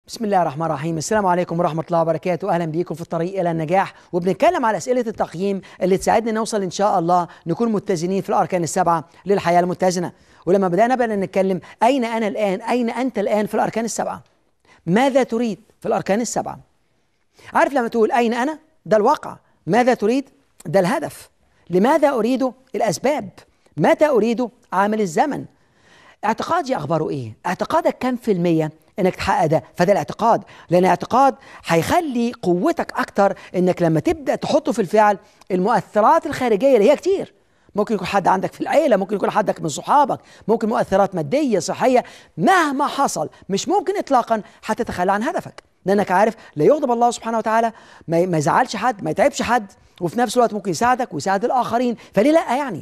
بسم الله الرحمن الرحيم السلام عليكم ورحمة الله وبركاته أهلا بيكم في الطريق إلى النجاح وبنتكلم على أسئلة التقييم اللي تساعدنا نوصل إن شاء الله نكون متزنين في الأركان السبعة للحياة المتزنة ولما بدأنا بقى نتكلم أين أنا الآن أين أنت الآن في الأركان السبعة ماذا تريد في الأركان السبعة عارف لما تقول أين أنا ده الواقع ماذا تريد ده الهدف لماذا أريد الأسباب متى أريد عامل الزمن اعتقادي اخباره ايه اعتقادك كم في المية انك تحقق ده فده الاعتقاد لان الاعتقاد هيخلي قوتك اكتر انك لما تبدا تحطه في الفعل المؤثرات الخارجيه اللي هي كتير ممكن يكون حد عندك في العيله ممكن يكون حدك من صحابك ممكن مؤثرات ماديه صحيه مهما حصل مش ممكن اطلاقا هتتخلى عن هدفك لانك عارف لا يغضب الله سبحانه وتعالى ما ما يزعلش حد ما يتعبش حد وفي نفس الوقت ممكن يساعدك ويساعد الاخرين فليه لا يعني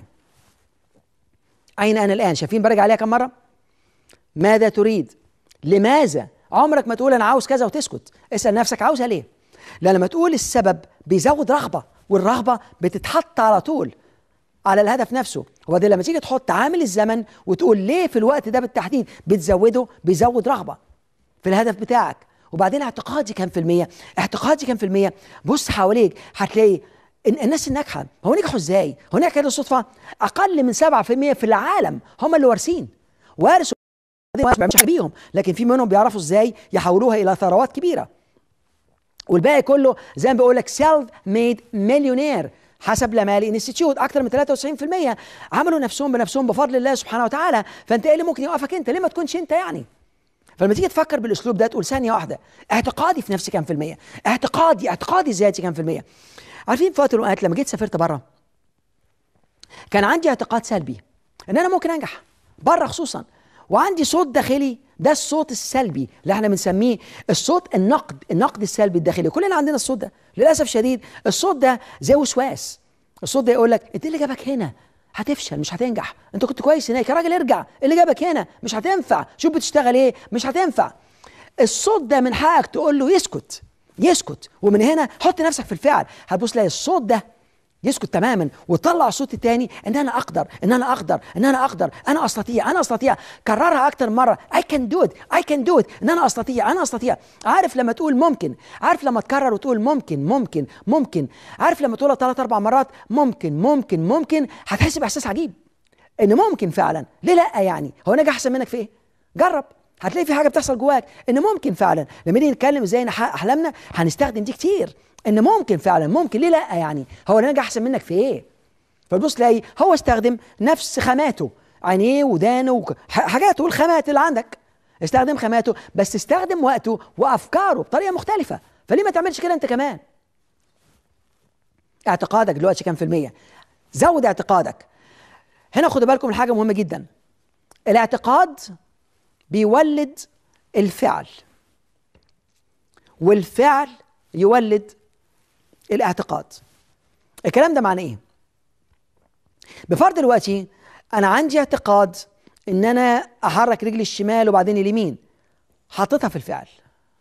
أين أنا الآن شايفين برجع عليها كم مرة ماذا تريد لماذا عمرك ما تقول أنا عاوز كذا وتسكت اسأل نفسك عاوزها ليه لأن لما تقول السبب بيزود رغبة والرغبة بتتحط على طول على الهدف نفسه وبعدين لما تيجي تحط عامل الزمن وتقول ليه في الوقت ده بالتحديد بتزوده بيزود رغبة في الهدف بتاعك وبعدين اعتقادي كام في المية اعتقادي كام في المية بص حواليك هتلاقي الناس الناجحه هو نجحوا ازاي؟ هو نجح كده صدفه؟ اقل من 7% في العالم هم اللي وارثين وارثوا مش بيهم لكن في منهم بيعرفوا ازاي يحولوها الى ثروات كبيره والباقي كله زي ما بيقول لك سيلف ميد مليونير حسب لمالي انستيتيوت اكثر من 93% عملوا نفسهم بنفسهم بفضل الله سبحانه وتعالى فانت ايه اللي ممكن يوقفك انت؟ ليه ما تكونش انت يعني؟ فلما تيجي تفكر بالاسلوب ده تقول ثانيه واحده اعتقادي في نفسي كام في الميه؟ اعتقادي اعتقادي ذاتي كام في الميه؟ عارفين في وقت من الاوقات لما جيت سافرت بره كان عندي اعتقاد سلبي ان انا ممكن انجح بره خصوصا وعندي صوت داخلي ده الصوت السلبي اللي احنا بنسميه الصوت النقد النقد السلبي الداخلي كلنا عندنا الصوت ده للاسف شديد الصوت ده زي وسواس الصوت ده يقول لك انت اللي جابك هنا هتفشل مش هتنجح انت كنت كويس هناك يا راجل ارجع اللي جابك هنا مش هتنفع شوف بتشتغل ايه مش هتنفع الصوت ده من حقك تقول له يسكت يسكت ومن هنا حط نفسك في الفعل هتبص تلاقي الصوت ده يسكت تماما وطلع الصوت التاني ان انا اقدر ان انا اقدر ان انا اقدر انا استطيع انا استطيع كررها اكتر مره I can do it I can do it ان انا استطيع انا استطيع عارف لما تقول ممكن عارف لما تكرر وتقول ممكن ممكن ممكن عارف لما تقولها ثلاث اربع مرات ممكن ممكن ممكن هتحس باحساس عجيب ان ممكن فعلا ليه لا يعني هو نجح احسن منك في ايه جرب هتلاقي في حاجه بتحصل جواك ان ممكن فعلا لما نيجي نتكلم ازاي نحقق احلامنا هنستخدم دي كتير ان ممكن فعلا ممكن ليه لا يعني هو اللي نجح احسن منك في ايه فتبص تلاقي هو استخدم نفس خاماته عينيه ودانه وك... حاجاته الخامات اللي عندك استخدم خاماته بس استخدم وقته وافكاره بطريقه مختلفه فليه ما تعملش كده انت كمان اعتقادك دلوقتي كام في المية زود اعتقادك هنا خدوا بالكم من حاجه مهمه جدا الاعتقاد بيولد الفعل والفعل يولد الاعتقاد الكلام ده معناه ايه بفرض دلوقتي انا عندي اعتقاد ان انا احرك رجلي الشمال وبعدين اليمين حطيتها في الفعل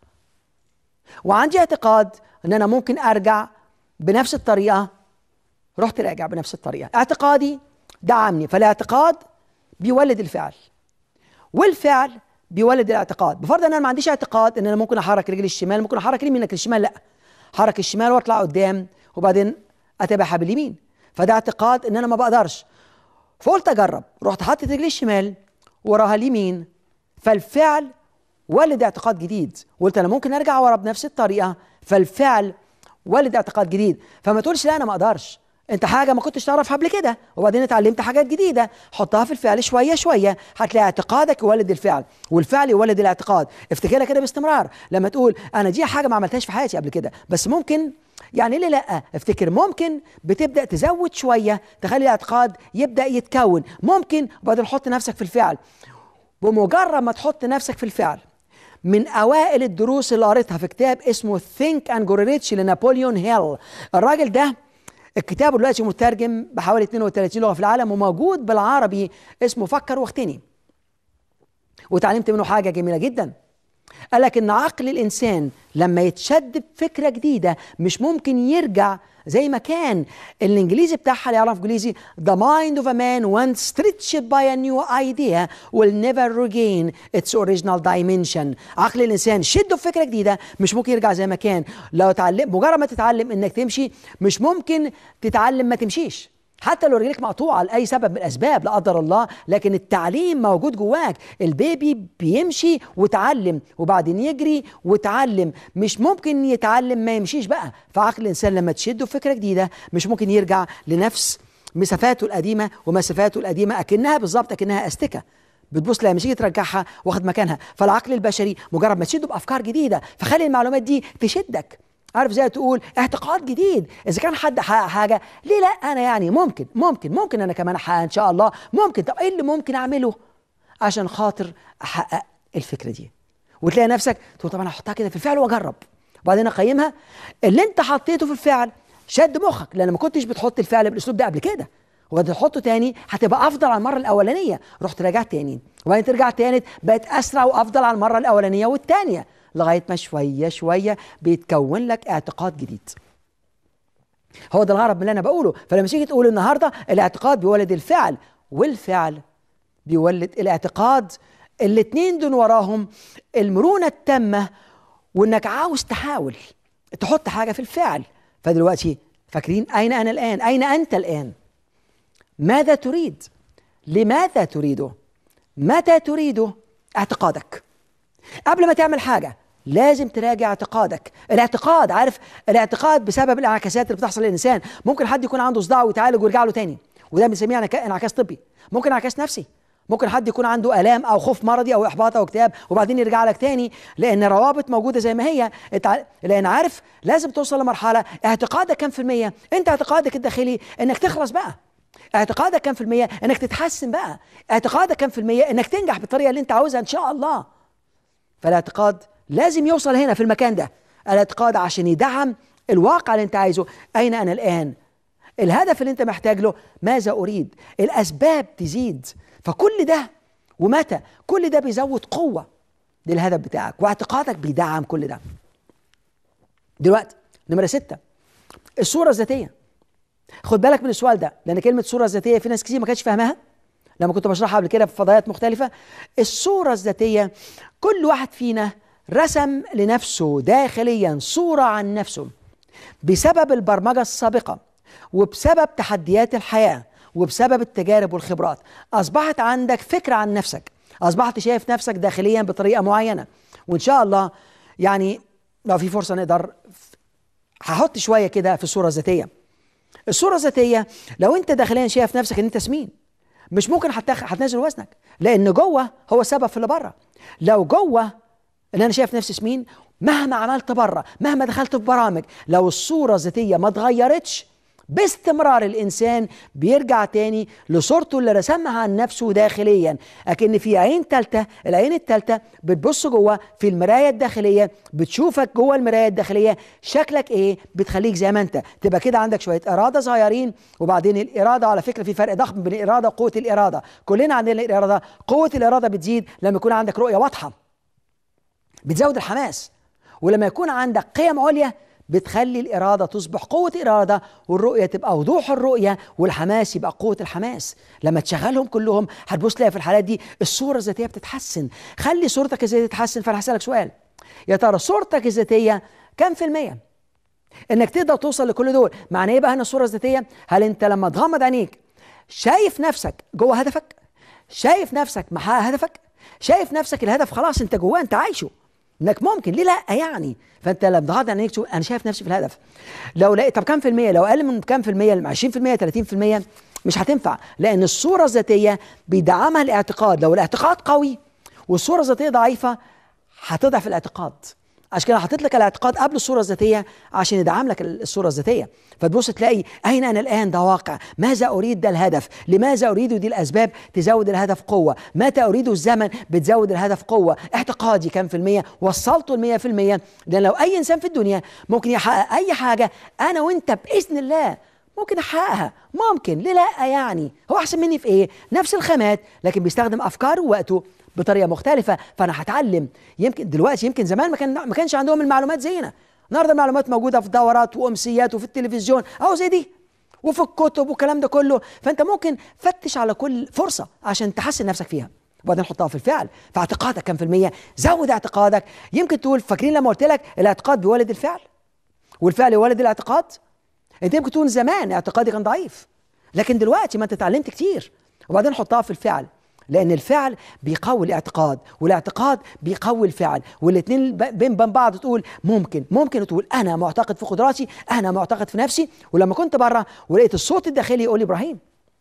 وعندي اعتقاد ان انا ممكن ارجع بنفس الطريقه رحت راجع بنفس الطريقه اعتقادي دعمني فالاعتقاد بيولد الفعل والفعل بيولد الاعتقاد بفرض ان انا ما عنديش اعتقاد ان انا ممكن احرك رجلي الشمال ممكن احرك اليمين لكن الشمال لا حرك الشمال واطلع قدام وبعدين اتابعها باليمين فده اعتقاد ان انا ما بقدرش فقلت اجرب رحت حاطط رجلي الشمال وراها اليمين فالفعل ولد اعتقاد جديد قلت انا ممكن ارجع ورا بنفس الطريقه فالفعل ولد اعتقاد جديد فما تقولش لا انا ما اقدرش انت حاجه ما كنتش تعرفها قبل كده وبعدين اتعلمت حاجات جديده حطها في الفعل شويه شويه هتلاقي اعتقادك يولد الفعل والفعل يولد الاعتقاد افتكرها كده باستمرار لما تقول انا دي حاجه ما عملتهاش في حياتي قبل كده بس ممكن يعني ليه لا افتكر ممكن بتبدا تزود شويه تخلي الاعتقاد يبدا يتكون ممكن وبعدين حط نفسك في الفعل بمجرد ما تحط نفسك في الفعل من اوائل الدروس اللي قريتها في كتاب اسمه ثينك اند جوريتش لنابليون هيل الراجل ده الكتاب دلوقتي مترجم بحوالي 32 لغه في العالم وموجود بالعربي اسمه فكر واغتني وتعلمت منه حاجه جميله جدا قال لك ان عقل الانسان لما يتشد بفكره جديده مش ممكن يرجع زي ما كان الانجليزي بتاعها اللي يعرف انجليزي the mind of a man once stretched by a new idea will never regain its original dimension عقل الانسان شده بفكره جديده مش ممكن يرجع زي ما كان لو تعلم مجرد ما تتعلم انك تمشي مش ممكن تتعلم ما تمشيش حتى لو رجليك مقطوعه لاي سبب من الاسباب لا قدر الله لكن التعليم موجود جواك البيبي بيمشي وتعلم وبعدين يجري وتعلم مش ممكن يتعلم ما يمشيش بقى فعقل الانسان لما تشده فكره جديده مش ممكن يرجع لنفس مسافاته القديمه ومسافاته القديمه اكنها بالظبط اكنها استكه بتبص لما تيجي ترجعها واخد مكانها فالعقل البشري مجرد ما تشده بافكار جديده فخلي المعلومات دي تشدك عارف زي تقول اعتقاد جديد اذا كان حد حقق حاجه ليه لا انا يعني ممكن ممكن ممكن انا كمان احقق ان شاء الله ممكن طب ايه اللي ممكن اعمله عشان خاطر احقق الفكره دي وتلاقي نفسك تقول طب انا احطها كده في الفعل واجرب وبعدين اقيمها اللي انت حطيته في الفعل شد مخك لان ما كنتش بتحط الفعل بالاسلوب ده قبل كده وتحطه تاني هتبقى افضل على المره الاولانيه رحت رجعت تاني وبعدين ترجع تاني بقت اسرع وافضل على المره الاولانيه والتانيه لغايه ما شويه شويه بيتكون لك اعتقاد جديد هو ده الغرض من اللي انا بقوله فلما تيجي تقول النهارده الاعتقاد بيولد الفعل والفعل بيولد الاعتقاد الاثنين دول وراهم المرونه التامه وانك عاوز تحاول تحط حاجه في الفعل فدلوقتي فاكرين اين انا الان اين انت الان ماذا تريد لماذا تريده متى تريده اعتقادك قبل ما تعمل حاجه لازم تراجع اعتقادك الاعتقاد عارف الاعتقاد بسبب الانعكاسات اللي بتحصل للانسان ممكن حد يكون عنده صداع ويتعالج ويرجع له تاني وده بنسميه انعكاس طبي ممكن انعكاس نفسي ممكن حد يكون عنده الام او خوف مرضي او احباط او اكتئاب وبعدين يرجع لك تاني لان روابط موجوده زي ما هي لان عارف لازم توصل لمرحله اعتقادك كام في الميه انت اعتقادك الداخلي انك تخلص بقى اعتقادك كام في الميه انك تتحسن بقى اعتقادك كام في الميه انك تنجح بالطريقه اللي انت عاوزها ان شاء الله فالاعتقاد لازم يوصل هنا في المكان ده الاعتقاد عشان يدعم الواقع اللي انت عايزه اين انا الان الهدف اللي انت محتاج له ماذا اريد الاسباب تزيد فكل ده ومتى كل ده بيزود قوه للهدف بتاعك واعتقادك بيدعم كل ده دلوقتي نمرة ستة الصورة الذاتية خد بالك من السؤال ده لأن كلمة صورة ذاتية في ناس كتير ما كانتش فاهماها لما كنت بشرحها قبل كده في فضايات مختلفة الصورة الذاتية كل واحد فينا رسم لنفسه داخليا صورة عن نفسه بسبب البرمجة السابقة وبسبب تحديات الحياة وبسبب التجارب والخبرات أصبحت عندك فكرة عن نفسك أصبحت شايف نفسك داخليا بطريقة معينة وإن شاء الله يعني لو في فرصة نقدر هحط شوية كده في الصورة الذاتية الصورة الذاتية لو أنت داخليا شايف نفسك إن أنت سمين مش ممكن هتنزل وزنك لأن جوه هو السبب في اللي بره لو جوه ان انا شايف نفسي سمين مهما عملت بره مهما دخلت في برامج لو الصوره الذاتيه ما اتغيرتش باستمرار الانسان بيرجع تاني لصورته اللي رسمها عن نفسه داخليا اكن في عين ثالثه العين الثالثه بتبص جوه في المرايه الداخليه بتشوفك جوه المرايه الداخليه شكلك ايه بتخليك زي ما انت تبقى كده عندك شويه اراده صغيرين وبعدين الاراده على فكره في فرق ضخم بين الاراده وقوه الاراده كلنا عندنا الاراده قوه الاراده بتزيد لما يكون عندك رؤيه واضحه بتزود الحماس ولما يكون عندك قيم عليا بتخلي الإرادة تصبح قوة إرادة والرؤية تبقى وضوح الرؤية والحماس يبقى قوة الحماس لما تشغلهم كلهم هتبص تلاقي في الحالات دي الصورة الذاتية بتتحسن خلي صورتك الذاتية تتحسن فأنا هسألك سؤال يا ترى صورتك الذاتية كم في المية؟ انك تقدر توصل لكل دول معنى ايه بقى هنا الصورة الذاتية؟ هل انت لما تغمض عينيك شايف نفسك جوه هدفك؟ شايف نفسك محقق هدفك؟ شايف نفسك الهدف خلاص انت جواه انت عايشه انك ممكن ليه لا يعني فانت لما تغض عينيك تشوف انا شايف نفسي في الهدف لو لقيت طب كام في المية لو اقل من كام في المية 20% 30% مش هتنفع لان الصورة الذاتية بيدعمها الاعتقاد لو الاعتقاد قوي والصورة الذاتية ضعيفة هتضعف الاعتقاد عشان كده حطيت لك الاعتقاد قبل الصوره الذاتيه عشان يدعم لك الصوره الذاتيه فتبص تلاقي اين انا الان ده واقع ماذا اريد ده الهدف لماذا اريد دي الاسباب تزود الهدف قوه متى اريد الزمن بتزود الهدف قوه اعتقادي كام في الميه وصلته المية في المية لان لو اي انسان في الدنيا ممكن يحقق اي حاجه انا وانت باذن الله ممكن احققها ممكن ليه لا يعني هو احسن مني في ايه نفس الخامات لكن بيستخدم افكاره ووقته بطريقه مختلفه فانا هتعلم يمكن دلوقتي يمكن زمان ما كان ما كانش عندهم المعلومات زينا النهارده المعلومات موجوده في دورات وامسيات وفي التلفزيون او زي دي وفي الكتب والكلام ده كله فانت ممكن فتش على كل فرصه عشان تحسن نفسك فيها وبعدين حطها في الفعل فاعتقادك كم في المية زود اعتقادك يمكن تقول فاكرين لما قلت لك الاعتقاد بيولد الفعل والفعل يولد الاعتقاد انت يمكن تكون زمان اعتقادي كان ضعيف لكن دلوقتي ما انت اتعلمت كتير وبعدين حطها في الفعل لان الفعل بيقوي الاعتقاد والاعتقاد بيقوي الفعل والاثنين بين بين بعض تقول ممكن ممكن تقول انا معتقد في قدراتي انا معتقد في نفسي ولما كنت بره ولقيت الصوت الداخلي يقول لي ابراهيم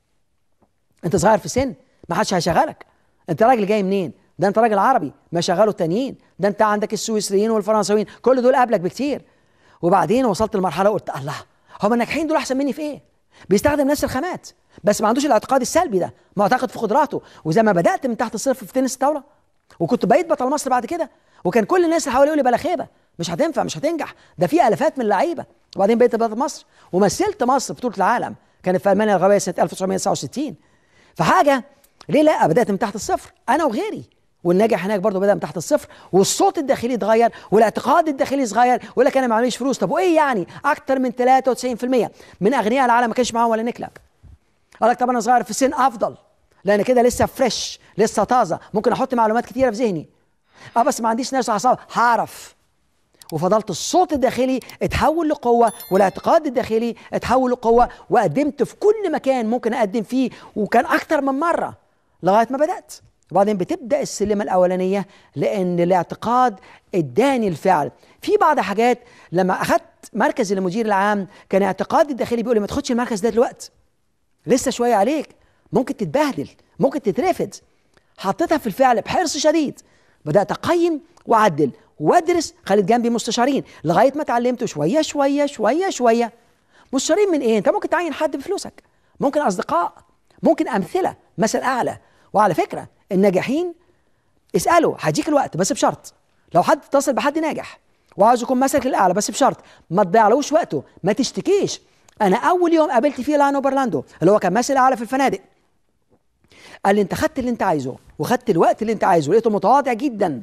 انت صغير في السن ما حدش هيشغلك انت راجل جاي منين ده انت راجل عربي ما شغله التانيين ده انت عندك السويسريين والفرنساويين كل دول قبلك بكتير وبعدين وصلت لمرحله قلت الله هم الناجحين دول احسن مني في ايه بيستخدم نفس الخامات بس ما عندوش الاعتقاد السلبي ده معتقد في قدراته وزي ما بدات من تحت الصفر في تنس الطاوله وكنت بقيت بطل مصر بعد كده وكان كل الناس اللي حواليا يقول لي بلا خيبه مش هتنفع مش هتنجح ده في الافات من اللعيبه وبعدين بقيت بطل مصر ومثلت مصر في بطوله العالم كانت في المانيا الغربيه سنه 1969 فحاجه ليه لا بدات من تحت الصفر انا وغيري والناجح هناك برضه بدا من تحت الصفر والصوت الداخلي اتغير والاعتقاد الداخلي اتغير ويقول لك انا معليش فلوس طب وايه يعني اكتر من 93% من اغنياء العالم ما كانش معاهم ولا نكله قال لك طب انا صغير في السن افضل لان كده لسه فريش لسه طازه ممكن احط معلومات كتيره في ذهني اه بس ما عنديش ناس اعصاب هعرف وفضلت الصوت الداخلي اتحول لقوة والاعتقاد الداخلي اتحول لقوة وقدمت في كل مكان ممكن أقدم فيه وكان أكتر من مرة لغاية ما بدأت وبعدين بتبدا السلمه الاولانيه لان الاعتقاد اداني الفعل في بعض حاجات لما اخذت مركز المدير العام كان اعتقادي الداخلي بيقول لي ما تاخدش المركز ده دلوقتي لسه شويه عليك ممكن تتبهدل ممكن تترفد حطيتها في الفعل بحرص شديد بدات اقيم واعدل وادرس خليت جنبي مستشارين لغايه ما اتعلمت شويه شويه شويه شويه مستشارين من ايه انت ممكن تعين حد بفلوسك ممكن اصدقاء ممكن امثله مثل اعلى وعلى فكره الناجحين اساله هيديك الوقت بس بشرط لو حد اتصل بحد ناجح وعاوز يكون مسك الاعلى بس بشرط ما تضيعلوش وقته ما تشتكيش انا اول يوم قابلت فيه لانو برلاندو اللي هو كان ماسك اعلى في الفنادق قال لي انت خدت اللي انت عايزه وخدت الوقت اللي انت عايزه لقيته متواضع جدا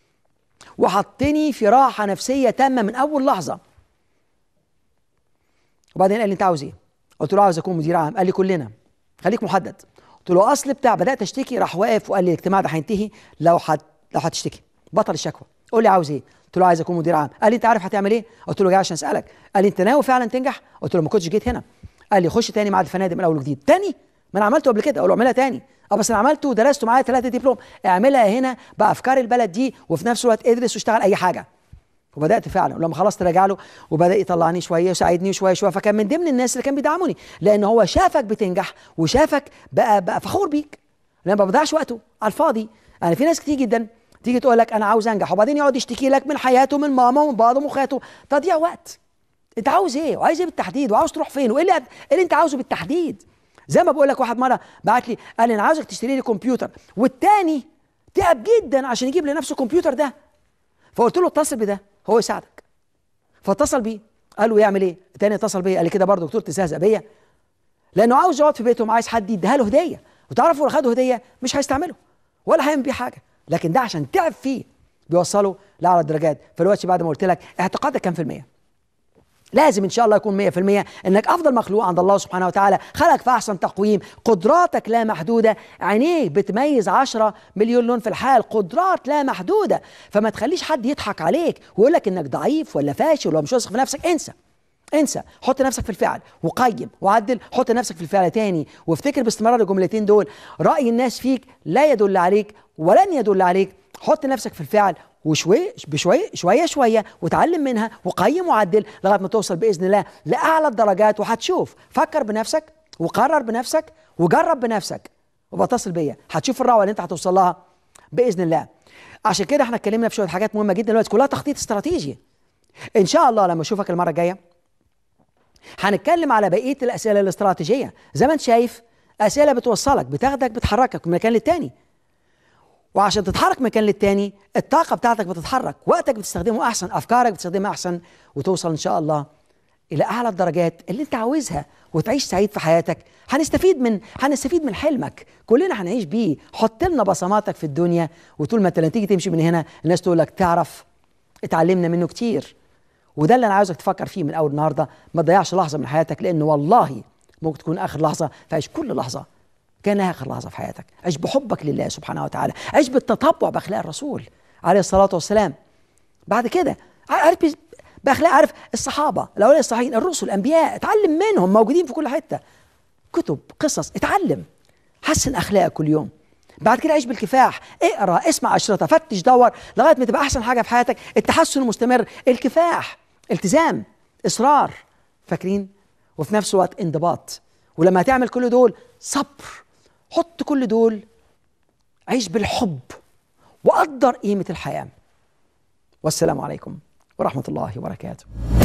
وحطني في راحه نفسيه تامه من اول لحظه وبعدين قال لي انت عاوز ايه قلت له عاوز اكون مدير عام قال لي كلنا خليك محدد قلت له اصل بتاع بدات اشتكي راح واقف وقال لي الاجتماع ده هينتهي لو حت لو هتشتكي بطل الشكوى قول لي عاوز ايه قلت له عايز اكون مدير عام قال لي انت عارف هتعمل ايه قلت له جاي عشان اسالك قال لي انت ناوي فعلا تنجح قلت له ما كنتش جيت هنا قال لي خش تاني معهد الفنادق من اول وجديد تاني ما انا عملته قبل كده اقول له اعملها تاني اه بس انا عملته ودرسته معايا ثلاثه دبلوم اعملها هنا بافكار البلد دي وفي نفس الوقت ادرس واشتغل اي حاجه وبدات فعلا ولما خلصت راجع له وبدا يطلعني شويه ويساعدني شويه شويه فكان من ضمن الناس اللي كان بيدعموني لان هو شافك بتنجح وشافك بقى بقى فخور بيك لان ما بضيعش وقته على الفاضي يعني في ناس كتير جدا تيجي تقول لك انا عاوز انجح وبعدين يقعد يشتكي لك من حياته من ماما ومن بابا ومن اخواته تضييع وقت انت عاوز ايه وعايز ايه بالتحديد وعاوز تروح فين وايه اللي, إيه اللي انت عاوزه بالتحديد زي ما بقول لك واحد مره بعت لي قال لي انا عاوزك تشتري لي كمبيوتر والتاني تعب جدا عشان يجيب لنفسه الكمبيوتر ده فقلت له اتصل بده هو يساعدك فاتصل بيه قال له يعمل ايه التاني اتصل بيا قال لي كده برضه دكتور تستهزأ بيا لانه عاوز يقعد في بيتهم عايز حد يديها له هديه وتعرفوا لو خده هديه مش هيستعمله ولا هيعمل بيه حاجه لكن ده عشان تعب فيه بيوصله لاعلى الدرجات فالوقت بعد ما قلت لك اعتقادك كام في الميه لازم ان شاء الله يكون 100% انك افضل مخلوق عند الله سبحانه وتعالى خلق في احسن تقويم قدراتك لا محدوده عينيك بتميز 10 مليون لون في الحال قدرات لا محدوده فما تخليش حد يضحك عليك ويقول لك انك ضعيف ولا فاشل ولا مش واثق في نفسك انسى انسى حط نفسك في الفعل وقيم وعدل حط نفسك في الفعل تاني وافتكر باستمرار الجملتين دول رأي الناس فيك لا يدل عليك ولن يدل عليك حط نفسك في الفعل وشوي بشوي شويه شويه وتعلم منها وقيم وعدل لغايه ما توصل باذن الله لاعلى الدرجات وهتشوف فكر بنفسك وقرر بنفسك وجرب بنفسك وبتصل بيا هتشوف الروعه اللي انت هتوصل لها باذن الله عشان كده احنا اتكلمنا في شويه حاجات مهمه جدا دلوقتي كلها تخطيط استراتيجي ان شاء الله لما اشوفك المره الجايه هنتكلم على بقيه الاسئله الاستراتيجيه زي ما انت شايف اسئله بتوصلك بتاخدك بتحركك من مكان للتاني وعشان تتحرك من مكان للتاني الطاقه بتاعتك بتتحرك وقتك بتستخدمه احسن افكارك بتستخدمها احسن وتوصل ان شاء الله الى اعلى الدرجات اللي انت عاوزها وتعيش سعيد في حياتك هنستفيد من هنستفيد من حلمك كلنا هنعيش بيه حط لنا بصماتك في الدنيا وطول ما انت لما تيجي تمشي من هنا الناس تقول لك تعرف اتعلمنا منه كتير وده اللي انا عاوزك تفكر فيه من اول النهارده ما تضيعش لحظه من حياتك لان والله ممكن تكون اخر لحظه فعيش كل لحظه كانها اخر لحظه في حياتك عيش بحبك لله سبحانه وتعالى عيش بالتطبع باخلاق الرسول عليه الصلاه والسلام بعد كده عارف باخلاق عارف الصحابه الاولياء الصالحين الرسل الانبياء اتعلم منهم موجودين في كل حته كتب قصص اتعلم حسن اخلاقك كل يوم بعد كده عيش بالكفاح اقرا اسمع اشرطه فتش دور لغايه ما تبقى احسن حاجه في حياتك التحسن المستمر الكفاح التزام اصرار فاكرين وفي نفس الوقت انضباط ولما هتعمل كل دول صبر حط كل دول عيش بالحب وقدر قيمه الحياه والسلام عليكم ورحمه الله وبركاته